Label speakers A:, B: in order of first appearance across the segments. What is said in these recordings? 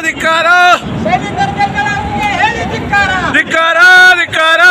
A: ಧಿಕ್ಕಾರ
B: ಸೈನಿಕರ ಬೆಂಬಲಕ್ಕೆ ಹೇಳಿ ಧಿಕ್ಕಾರ
A: ಧಿಕ್ಕಾರ ಧಿಕ್ಕಾರ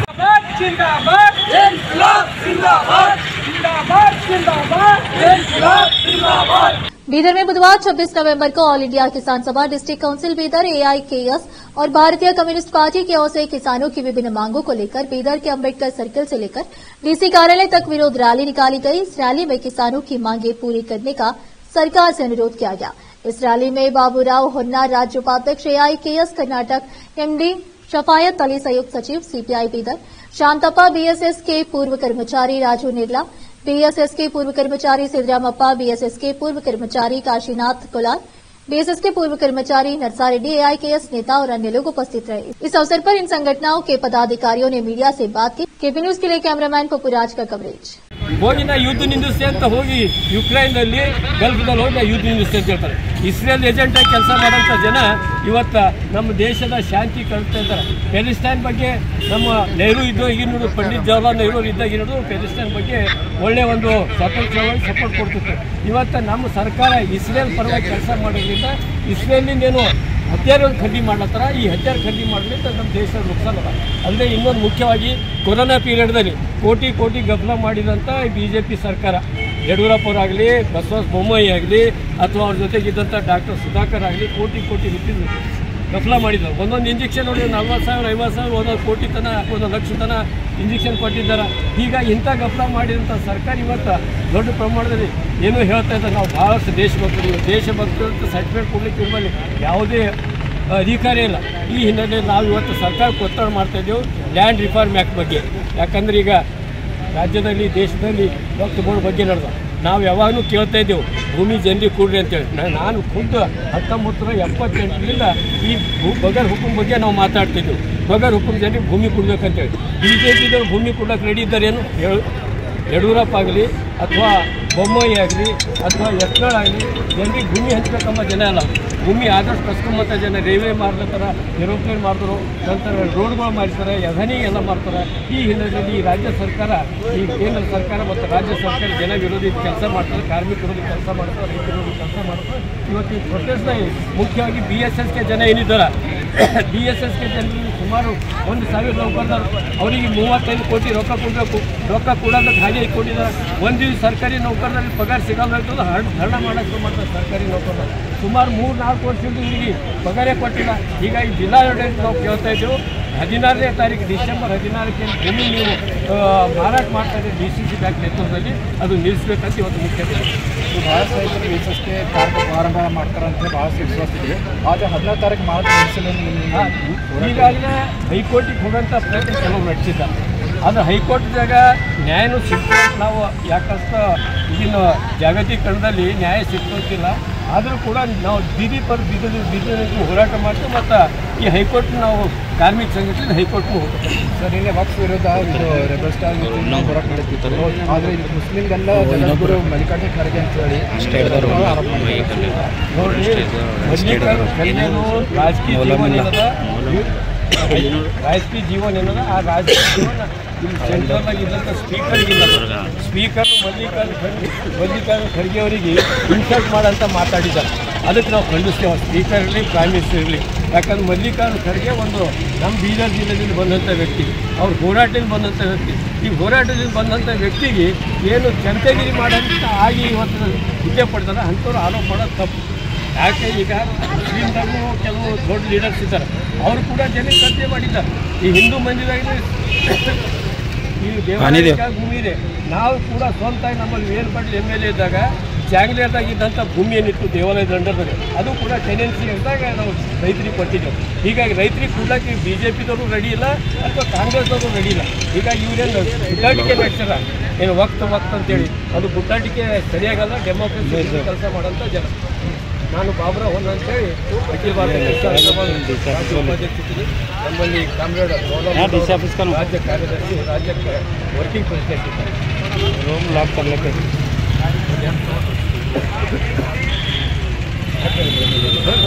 B: ಜಿಂದಾಬಾದ್ ಇನ್ಕ್ಲಾಬ್ ಜಿಂದಾಬಾದ್ ಜಿಂದಾಬಾದ್ ಜಿಂದಾಬಾದ್ ಇನ್ಕ್ಲಾಬ್ ಜಿಂದಾಬಾದ್
C: बीदर में बुधवार 26 नवंबर को ऑल इंडिया किसान सभा डिस्ट्रिक्ट काउंसिल बीदर एआईकेएस और भारतीय कम्युनिस्ट पार्टी की ओर से किसानों की विभिन्न मांगों को लेकर बीदर के अम्बेडकर सर्कल से लेकर डीसी कार्यालय तक विरोध रैली निकाली गई इस रैली में किसानों की मांगे पूरी करने का सरकार से अनुरोध किया गया इस रैली में बाबूराव होन्ना राज्य उपाध्यक्ष एआईकेएस कर्नाटक एमडी शफायत अली संयुक्त सचिव सीपीआई बीदर शांतप्पा बीएसएस के पूर्व कर्मचारी राजू निर्ला बीएसएस के पूर्व कर्मचारी सिद्धरामप्पा बीएसएस के पूर्व कर्मचारी काशीनाथ कोलार बीएसएस के पूर्व कर्मचारी नरसा रेड्डी एआईकेएस नेता और अन्य लोग उपस्थित रहे इस अवसर पर इन संगठनों के पदाधिकारियों ने मीडिया से बात की केपी न्यूज के लिए कैमरामैन पपुराज का कवरेज
D: ಹೋಗಿ ನಾ ಯುದ್ಧ ನಿಂದಿಸ್ತೆ ಅಂತ ಹೋಗಿ ಯುಕ್ರೈನ್ನಲ್ಲಿ ಗಲ್ಫ್ದಲ್ಲಿ ಹೋಗಿ ನಾ ಯುದ್ಧ ನಿಂದಿಸ್ತೆ ಅಂತ ಹೇಳ್ತಾರೆ ಇಸ್ರೇಲ್ ಏಜೆಂಟ್ ಆಗಿ ಕೆಲಸ ಮಾಡೋಂಥ ಜನ ಇವತ್ತ ನಮ್ಮ ದೇಶದ ಶಾಂತಿ ಕಳ್ತಾ ಇದ್ದಾರೆ ಪ್ಯಾಲೆಸ್ಟೈನ್ ಬಗ್ಗೆ ನಮ್ಮ ನೆಹರು ಇದ್ದ ಈಗಿನ ಪಂಡಿತ್ ಜವಾಹರ್ಲಾಲ್ ನೆಹರು ಇದ್ದಾಗ ಹಿಡಿದು ಪ್ಯಾಲೆಸ್ಟೈನ್ ಬಗ್ಗೆ ಒಳ್ಳೆಯ ಒಂದು ಸ್ವಾತಂತ್ರ್ಯವಾಗಿ ಸಪೋರ್ಟ್ ಕೊಡ್ತಿತ್ತು ಇವತ್ತು ನಮ್ಮ ಸರ್ಕಾರ ಇಸ್ರೇಲ್ ಪರವಾಗಿ ಕೆಲಸ ಮಾಡೋದ್ರಿಂದ ಇಸ್ರೇಲಿಂದೇನು ಹತ್ಯಾರ ಖರೀದಿ ಮಾಡ್ಲತ್ತಾರ ಈ ಹತ್ಯಾರ ಖರೀದಿ ಮಾಡೋದ್ರಿಂದ ನಮ್ಮ ದೇಶ ನುಕ್ಸಾನ ಅದ ಅಲ್ಲದೆ ಇನ್ನೊಂದು ಮುಖ್ಯವಾಗಿ ಕೊರೋನಾ ಪೀರಿಯಡ್ದಲ್ಲಿ ಕೋಟಿ ಕೋಟಿ ಗಫಲ ಮಾಡಿದಂಥ ಬಿ ಜೆ ಪಿ ಸರ್ಕಾರ ಯಡಿಯೂರಪ್ಪ ಅವರಾಗಲಿ ಬಸವರಾಜ ಬೊಮ್ಮಾಯಿ ಆಗಲಿ ಅಥವಾ ಅವ್ರ ಜೊತೆಗಿದ್ದಂಥ ಡಾಕ್ಟರ್ ಸುಧಾಕರ್ ಆಗಲಿ ಕೋಟಿ ಕೋಟಿ ರೂಪೀಸ್ ಗಫಲ ಮಾಡಿದ್ದಾರೆ ಒಂದೊಂದು ಇಂಜೆಕ್ಷನ್ ನೋಡಿ ನಲ್ವತ್ತು ಸಾವಿರ ಐವತ್ತು ಸಾವಿರ ಒಂದೊಂದು ಕೋಟಿ ತನ ಒಂದೊಂದು ಲಕ್ಷ ತನ ಇಂಜೆಕ್ಷನ್ ಕೊಟ್ಟಿದ್ದಾರೆ ಹೀಗಾಗಿ ಇಂಥ ಗಫಲ ಮಾಡಿದಂಥ ಸರ್ಕಾರ ಇವತ್ತು ದೊಡ್ಡ ಪ್ರಮಾಣದಲ್ಲಿ ಏನೋ ಹೇಳ್ತಾ ಇದ್ದಾರೆ ನಾವು ಭಾಳಷ್ಟು ದೇಶಭಕ್ತರು ದೇಶಭಕ್ತರು ಅಂತ ಸರ್ಟಿಫಿಕೇಟ್ ಕೊಡ್ಲಿಕ್ಕೆ ಇರುವಲ್ಲಿ ಯಾವುದೇ ಅಧಿಕಾರ ಇಲ್ಲ ಈ ಹಿನ್ನೆಲೆಯಲ್ಲಿ ನಾವು ಇವತ್ತು ಸರ್ಕಾರಕ್ಕೆ ಒತ್ತಡ ಮಾಡ್ತಾ ಇದ್ದೇವೆ ಲ್ಯಾಂಡ್ ರಿಫಾರ್ಮ್ ಆ್ಯಕ್ಟ್ ಬಗ್ಗೆ ಯಾಕಂದ್ರೆ ಈಗ ರಾಜ್ಯದಲ್ಲಿ ದೇಶದಲ್ಲಿ ವಕ್ತಗಳ ಬಗ್ಗೆ ನಡೆದ ನಾವು ಯಾವಾಗಲೂ ಕೇಳ್ತಾ ಇದ್ದೇವೆ ಭೂಮಿ ಜನರಿಗೆ ಕೊಡ್ರಿ ಅಂತೇಳಿ ನಾ- ನಾನು ಖುದ್ದು ಹತ್ತೊಂಬತ್ತು ನೂರ ಎಪ್ಪತ್ತೆಂಟರಿಂದ ಈ ಭೂ ಬಗರ್ ಹುಕುಂ ಬಗ್ಗೆ ನಾವು ಮಾತಾಡ್ತಿದ್ದೆವು ಬಗರ್ ಹುಕುಂ ಜನರಿಗೆ ಭೂಮಿ ಕೊಡ್ಬೇಕಂತೇಳಿ ಬಿ ಜೆ ಪಿದವರು ಭೂಮಿ ಕೊಡ್ಲಿಕ್ಕೆ ರೆಡಿ ಇದ್ದಾರೇನು ಹೇಳು ಯಡಿಯೂರಪ್ಪ ಆಗಲಿ ಅಥವಾ ಬೊಮ್ಮಾಯಿ ಆಗಲಿ ಅಥವಾ ಯತ್ನಾಳ್ ಆಗಲಿ ಜನರಿಗೆ ಭೂಮಿ ಹಂಚ್ಬೇಕಂಬ ಜನ ಅಲ್ಲ ಭೂಮಿ ಆದಷ್ಟು ಕಸ್ಕೊಂಬಂಥ ಜನ ರೈಲ್ವೆ ಮಾಡ್ಲತ್ತಾರ ಏರೋಪ್ಲೇನ್ ಮಾಡಿದ್ರು ನಂತರ ರೋಡ್ಗಳು ಮಾಡಿಸ್ತಾರೆ ಯಧನಿ ಎಲ್ಲ ಮಾಡ್ತಾರೆ ಈ ಹಿನ್ನೆಲೆಯಲ್ಲಿ ಈ ರಾಜ್ಯ ಸರ್ಕಾರ ಈ ಕೇಂದ್ರ ಸರ್ಕಾರ ಮತ್ತು ರಾಜ್ಯ ಸರ್ಕಾರ ಜನ ವಿರೋಧಿ ಕೆಲಸ ಮಾಡ್ತಾರೆ ಕಾರ್ಮಿಕ ವಿರೋಧಿ ಕೆಲಸ ಮಾಡ್ತಾರೆ ರೈತ ವಿರೋಧಿ ಕೆಲಸ ಮಾಡ್ತಾರೆ ಇವತ್ತು ಈ ಪ್ರೊಟೆಸ್ಟ್ನ ಮುಖ್ಯವಾಗಿ ಬಿ ಎಸ್ ಎಸ್ಗೆ ಜನ ಏನಿದ್ದಾರೆ ಬಿ ಎಸ್ ಎಸ್ಗೆ ಜನರಿಗೆ ಸುಮಾರು ಒಂದು ಸಾವಿರ ನೌಕರದಾರ ಅವರಿಗೆ ಮೂವತ್ತೈದು ಕೋಟಿ ರೊಕ್ಕ ಕೊಡಬೇಕು ರೊಕ್ಕ ಕೊಡೋದಕ್ಕೆ ಹಾಗೆ ಕೊಟ್ಟಿದ್ದಾರೆ ಒಂದು ದಿವಸ ಸರ್ಕಾರಿ ನೌಕರರಲ್ಲಿ ಪಗಾರ ಸಿಗಲ್ಲ ಅಂತಂದ್ರೆ ಹರಣ ಹರಣ ಮಾಡೋಕ್ಕೆ ಶುರು ಮಾಡ್ತಾರೆ ಸರ್ಕಾರಿ ನೌಕರ ಸುಮಾರು ಮೂರು ನಾಲ್ಕು ವರ್ಷದಿಂದ ಇವರಿಗೆ ಪಗಾರೇ ಕೊಟ್ಟಿಲ್ಲ ಹೀಗಾಗಿ ಜಿಲ್ಲಾಡಳಿತ ನಾವು ಕೇಳ್ತಾ ಇದ್ದೆವು ಹದಿನಾರನೇ ತಾರೀಕು ಡಿಸೆಂಬರ್ ಹದಿನಾರಕ್ಕೆ ಭೂಮಿ ನೀವು ಆ, ಮಾರಾಟ ಮಾಡ್ತಾ ಇದ್ದೀರಿ ಡಿ ಸಿ ಸಿ ಬ್ಯಾಂಕ್ ನೇತೃತ್ವದಲ್ಲಿ ಅದು ನಿಲ್ಲಿಸ್ಬೇಕಂತ ಇವತ್ತು ಮುಖ್ಯ
E: ಬಹಳಷ್ಟು ರೈತರು ವಿಶ್ವಕ್ಕೆ ಕಾರ್ಡ್ ಪ್ರಾರಂಭ ಮಾಡ್ತಾರಂತ ಬಹಳಷ್ಟು ವಿಶ್ವಾಸ ಇದೆ ಆದರೆ ಹದಿನಾರು ತಾರೀಕು ಮಾರ್ಚ್ ಮುಗಿಸಲು
D: ಹಾ, ಈಗಾಗಲೇ ಹೈಕೋರ್ಟಿಗೆ ಹೋಗೋಂಥ ಪ್ರಯತ್ನ ಕೆಲವು ನಡೆಸಿದ್ದಾರೆ ಆದರೆ ಹೈಕೋರ್ಟ್ದಾಗ ನ್ಯಾಯನೂ ಸಿಗ್ತದೆ ಅಂತ ನಾವು ಯಾಕಂತ ಈಗಿನ ಜಾಗತೀಕರಣದಲ್ಲಿ ನ್ಯಾಯ ಸಿಗ್ತಿಲ್ಲ ಆದರೂ ಕೂಡ ನಾವು ಬೀದಿ ಪರ ಬೀದಿ ಬೀದಿ ಹೋರಾಟ ಮಾಡ್ತೀವಿ ಮತ್ತು ಈ ಹೈಕೋರ್ಟ್ ನಾವು ಕಾರ್ಮಿಕ ಸಂಘಟನೆ ಹೈಕೋರ್ಟ್ಗೂ ಹೋಗ್ತೀವಿ
E: ಸರ್ ನಿನ್ನೆ ವಕ್ಫ್ ವಿರುದ್ಧ ಇದು ರೆಬಲ್ ಸ್ಟಾರ್ ಮೀಟಿಂಗ್ ಹೋರಾಟ ನಡೆದಿತ್ತು ಆದರೆ ಇದು ಮುಸ್ಲಿಮ್ಗೆಲ್ಲ ಜಗದ್ಗುರು ಮಲ್ಲಿಕಾರ್ಜುನ ಖರ್ಗೆ ಅಂತ ಹೇಳಿ ಆರೋಪ ಮಾಡಿದ್ದಾರೆ.
D: ನೋಡ್ರಿ ಮಲ್ಲಿಕಾರ್ಜುನ ಖರ್ಗೆನು ರಾಜಕೀಯ ಜೀವನ ಏನದ ರಾಜಕೀಯ ಜೀವನ ಏನದ ಆ ರಾಜಕೀಯ ಜೀವನ ಇಲ್ಲಿ ಸೆಂಟ್ರಲ್ ಆಗಿ ಇದ್ದಂಥ ಸ್ಪೀಕರ್ ಇಲ್ಲ ಸ್ಪೀಕರ್ ಮಲ್ಲಿಕಾರ್ಜುನ ಖರ್ಗೆ ಮಲ್ಲಿಕಾರ್ಜುನ ಖರ್ಗೆ ಅವರಿಗೆ ಇನ್ಸಲ್ಟ್ ಮಾಡಂತ ಮಾತಾಡಿದ್ದಾರೆ ಅದಕ್ಕೆ ನಾವು ಖಂಡಿಸ್ತೇವೆ ಸ್ಪೀಕರ್ ಇರಲಿ ಪ್ರೈಮ್ ಮಿನಿಸ್ಟರ್ ಇರಲಿ ಯಾಕಂದ್ರೆ ಮಲ್ಲಿಕಾರ್ಜುನ ಖರ್ಗೆ ಒಂದು ನಮ್ಮ ಬೀದರ್ ಜಿಲ್ಲೆಯಲ್ಲಿ ಬಂದಂಥ ವ್ಯಕ್ತಿ ಅವ್ರು ಹೋರಾಟದಿಂದ ಬಂದಂಥ ವ್ಯಕ್ತಿ ಈ ಹೋರಾಟದಿಂದ ಬಂದಂಥ ವ್ಯಕ್ತಿಗೆ ಏನು ಜನತೆಗಿರಿ ಮಾಡೋಂಥ ಆಗಿ ಇವತ್ತು ಹುದ್ದೆ ಪಡ್ತಾರೆ ಅಂಥವ್ರು ಆರೋಪ ಮಾಡೋದು ತಪ್ಪು ಯಾಕೆ ಈಗ ಮುಸ್ಲಿಮ್ದಾಗೂ ಕೆಲವು ದೊಡ್ಡ ಲೀಡರ್ಸ್ ಇದ್ದಾರೆ ಅವರು ಕೂಡ ಜನಕ್ಕೆ ಸತ್ಯ ಮಾಡಿದ್ದಾರೆ ಈ ಹಿಂದೂ ಮಂದಿರಾಗ ಈ ದೇವಾಲಯಕ್ಕೆ ಭೂಮಿ ಇದೆ ನಾವು ಕೂಡ ಸ್ವಂತ ನಮ್ಮಲ್ಲಿ ವೇಲ್ ಪಾಟೀಲ್ ಎಮ್ ಎಲ್ ಎ ಇದ್ದಾಗ ಜಾಂಗ್ಲೇರ್ದಾಗ ಇದ್ದಂಥ ಭೂಮಿ ಏನಿತ್ತು ದೇವಾಲಯದ ಅಂಡರ್ದಾಗ ಅದು ಕೂಡ ಟೆನೆನ್ಸಿ ಅಂದಾಗ ನಾವು ರೈತರಿಗೆ ಕೊಟ್ಟಿದ್ದೆವು ಹೀಗಾಗಿ ರೈತರಿಗೆ ಕೊಡ್ಲಿಕ್ಕೆ ಬಿ ಜೆ ಪಿದವರು ರೆಡಿ ಇಲ್ಲ ಅಥವಾ ಕಾಂಗ್ರೆಸ್ದವರು ರೆಡಿ ಇಲ್ಲ ಹೀಗಾಗಿ ಇವರೇನು ಗುಡ್ಡಾಟಿಕೆ ನಡೆಸ್ಯಾರ ಏನು ವಕ್ತ ವಕ್ತ ಅಂತೇಳಿ ಅದು ಗುಡ್ಡಾಟಿಕೆ ಸರಿಯಾಗಲ್ಲ ಡೆಮೋಕ್ರಸಿ ಕೆಲಸ ಮಾಡೋಂಥ ಜನ ನಾನು ಬಾಬುರ ಹೊನ್ನ ಅಂತೇಳಿ ಅಖಿಲ ಭಾರತ ಕಿಸಾನ್ ಸಭಾ ರಾಜ್ಯ ಉಪಾಧ್ಯಕ್ಷಿದ್ದೀನಿ ನಮ್ಮಲ್ಲಿ ಕಾಮ್ರೇಡ್ ರಾಜ್ಯ ಕಾರ್ಯದರ್ಶಿ ರಾಜ್ಯ ವರ್ಕಿಂಗ್ ಪ್ರೆಸಿಡೆಂಟ್ ಇದ್ದಾರೆ
E: ರೂಮ್ ಲಾಕ್ ತರಲಿಕ್ಕೆ